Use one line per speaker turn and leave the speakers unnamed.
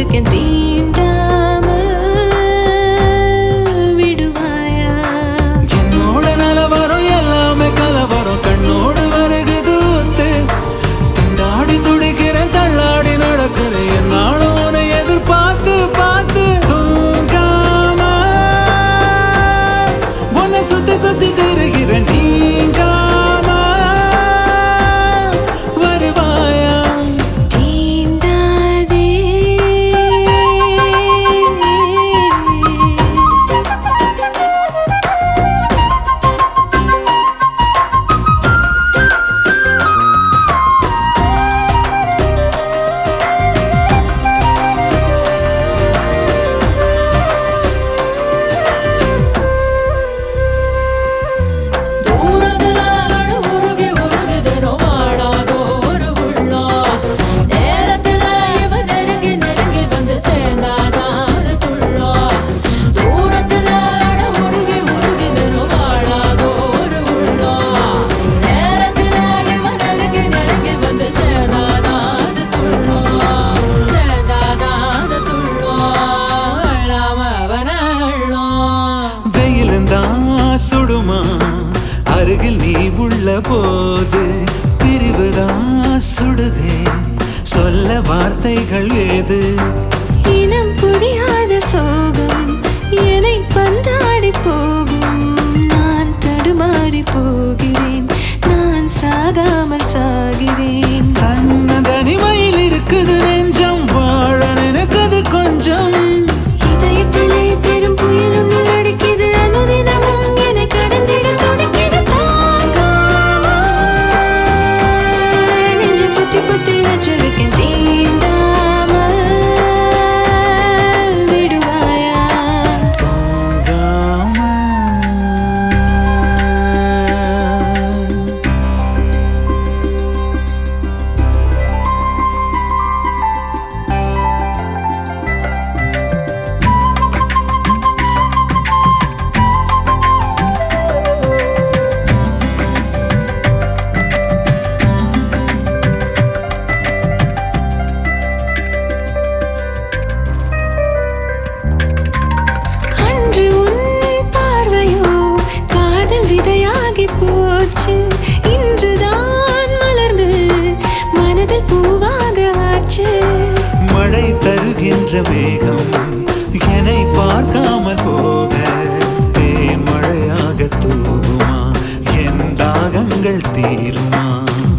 வச்சிருக்கேன் தீண்டாம விடுவாயா
என்னோட நலவரம் எல்லாமே கலவரம் கண்ணோடு வருகுது ஊத்து திண்டாடி துடிக்கிறேன் தள்ளாடி நடக்கிறேன் என்னாலும் உன்னை எதிர்பார்த்து பார்த்து தூங்காம உன்னை சுத்தி சுத்தி திரிகிறேன் நீங்காம வருவாயா
தீண்டாதே தூரத்துல அணு உருகி உருகுதுனோ வாழாதோ ஒரு உள்ளம். நேரத்துல இவ நெருங்கி நெருங்கி வந்து சேர்ந்தாதான் அது துள்ளம். தூரத்துல அணு உருகி உருகுதுனோ வாழாதோ ஒரு உள்ளம். நேரத்துல இவ நெருங்கி நெருங்கி வந்து சேர்ந்தாதான் அது துள்ளம். சேர்ந்தாதான் அது துள்ளம். அள்ளாம அவன அள்ளும்.
வெயிலுந்தான் சுடுமா அருகில் நீ உள்ள போது பிரிவுதான் சுடுதே சொல்ல வார்த்தைகள் ஏது
இனம் புரியாத சோகம் என்னை பந்தாடி போகும் நான் தடுமாறி போகிறேன் நான் சாகாமல் சாகிறேன்
தன்ன தனிமையில் இருக்குது நெஞ்சம் வாழ நினைக்குது கொஞ்சம்
இதயத்திலே பெரும் புயல் ஒன்று அடிக்குது அனுதினமும் என்னை கடந்திட துடிக்குது தாங்காம நெஞ்ச புத்தி புத்தி வச்சிருக்கேன் தீண்டாம விடுவாயா
தூங்காம
அன்று உன் பார்வையோ காதல் விதையாகி போச்சு இன்றுதான் மலர்ந்து மனதில் பூவாக ஆச்சு
மழை தருகின்ற வேகம் என்னை பார்க்காமல் போக தேன் மழையாக தூவுமா என் தாகங்கள் தீருமா